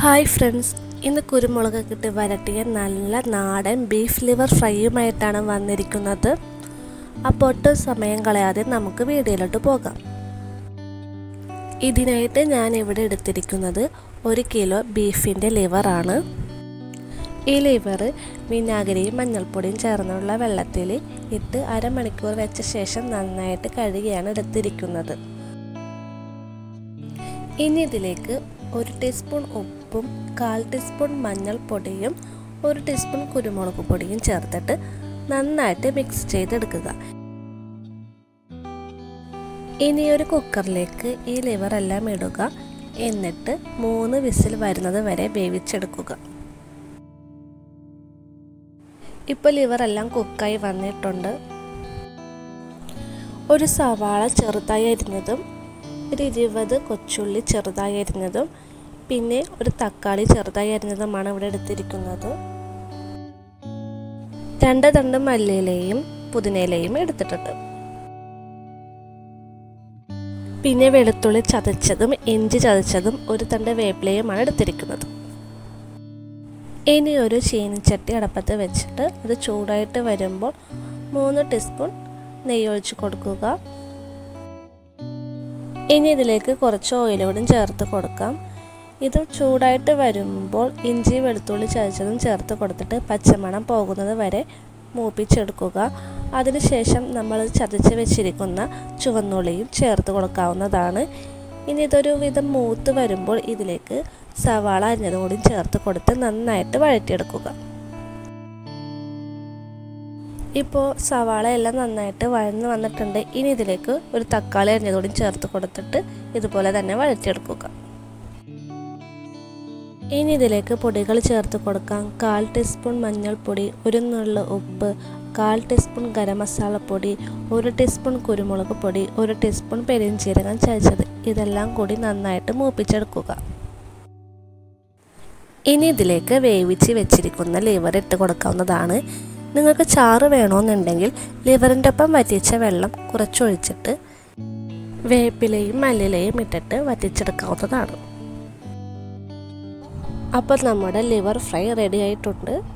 hi friends ഇന്ന് കുരുമുളക് ഇട്ട് വരട്ടിയ നല്ല നാടൻ ബീഫ് ലിവർ ഫ്രൈയുമായിട്ടാണ് വന്നിരിക്കുന്നത് അപ്പോൾ ഒട്ടും സമയം കളയാതെ നമുക്ക് വീഡിയോയിലോട്ട് പോകാം ഇതിനായിട്ട് ഞാൻ ഇവിടെ എടുത്തിരിക്കുന്നത് ഒരു കിലോ ബീഫിൻ്റെ ലിവറാണ് ഈ ലിവർ വിനാഗിരിയും മഞ്ഞൾപ്പൊടിയും ചേർന്നുള്ള വെള്ളത്തിൽ ഇട്ട് അരമണിക്കൂർ വെച്ച ശേഷം നന്നായിട്ട് കഴുകിയാണ് എടുത്തിരിക്കുന്നത് ഇനി ഇതിലേക്ക് ഒരു ടീസ്പൂൺ ഉപ്പും കാൽ ടീസ്പൂൺ മഞ്ഞൾപ്പൊടിയും ഒരു ടീസ്പൂൺ കുരുമുളക് പൊടിയും ചേർത്തിട്ട് നന്നായിട്ട് മിക്സ് ചെയ്തെടുക്കുക ഇനി ഒരു കുക്കറിലേക്ക് ഈ ലിവർ എല്ലാം ഇടുക എന്നിട്ട് മൂന്ന് വിസിൽ വരുന്നത് വരെ വേവിച്ചെടുക്കുക ഇപ്പോൾ ലിവർ എല്ലാം കുക്കായി വന്നിട്ടുണ്ട് ഒരു സവാള ചെറുതായി അരിഞ്ഞതും ഒരു ഇരുപത് കൊച്ചുള്ളി ചെറുതായി അരിഞ്ഞതും പിന്നെ ഒരു തക്കാളി ചെറുതായി അരിഞ്ഞതുമാണ് ഇവിടെ എടുത്തിരിക്കുന്നത് രണ്ട് തണ്ട് മല്ലിയിലയും പുതിനയിലയും എടുത്തിട്ടുണ്ട് പിന്നെ വെളുത്തുള്ളി ചതച്ചതും ഇഞ്ചി ചതച്ചതും ഒരു തണ്ട് വേപ്പിലയുമാണ് എടുത്തിരിക്കുന്നത് ഇനി ഒരു ചീനിച്ചട്ടി അടപ്പത്ത് വെച്ചിട്ട് അത് ചൂടായിട്ട് വരുമ്പോൾ മൂന്ന് ടീസ്പൂൺ നെയ്യ് ഒഴിച്ച് കൊടുക്കുക ഇനി ഇതിലേക്ക് കുറച്ച് ഓയിലൂടും ചേർത്ത് കൊടുക്കാം ഇത് ചൂടായിട്ട് വരുമ്പോൾ ഇഞ്ചി വെളുത്തുള്ളി ചതച്ചതും ചേർത്ത് കൊടുത്തിട്ട് പച്ചമണം പോകുന്നത് വരെ മൂപ്പിച്ചെടുക്കുക അതിനുശേഷം നമ്മൾ ചതച്ച് വെച്ചിരിക്കുന്ന ചുവന്നുള്ളിയും ചേർത്ത് കൊടുക്കാവുന്നതാണ് ഇനി ഇതൊരു വിധം മൂത്ത് വരുമ്പോൾ ഇതിലേക്ക് സവാള അരിഞ്ഞതും കൂടി ചേർത്ത് കൊടുത്ത് നന്നായിട്ട് വഴറ്റിയെടുക്കുക ഇപ്പോൾ സവാള എല്ലാം നന്നായിട്ട് വഴന്ന് വന്നിട്ടുണ്ട് ഇനി ഇതിലേക്ക് ഒരു തക്കാളി അരിഞ്ഞതുകൂടി ചേർത്ത് കൊടുത്തിട്ട് ഇതുപോലെ തന്നെ വഴറ്റിയെടുക്കുക ഇനി ഇതിലേക്ക് പൊടികൾ ചേർത്ത് കൊടുക്കാം കാൽ ടീസ്പൂൺ മഞ്ഞൾപ്പൊടി ഒരു നുള്ള ഉപ്പ് കാൽ ടീസ്പൂൺ ഗരം മസാലപ്പൊടി ഒരു ടീസ്പൂൺ കുരുമുളക് പൊടി ഒരു ടീസ്പൂൺ പെരിഞ്ചീരകം ചതച്ചത് ഇതെല്ലാം കൂടി നന്നായിട്ട് മൂപ്പിച്ചെടുക്കുക ഇനി ഇതിലേക്ക് വേവിച്ച് വെച്ചിരിക്കുന്ന ലിവർ ഇട്ട് കൊടുക്കാവുന്നതാണ് നിങ്ങൾക്ക് ചാറ് വേണമെന്നുണ്ടെങ്കിൽ ലിവറിൻ്റെ ഒപ്പം വറ്റിച്ച വെള്ളം കുറച്ചൊഴിച്ചിട്ട് വേപ്പിലയും മല്ലിലയും ഇട്ടിട്ട് വറ്റിച്ചെടുക്കാവുന്നതാണ് അപ്പോൾ നമ്മുടെ ലിവർ ഫ്രൈ റെഡി ആയിട്ടുണ്ട്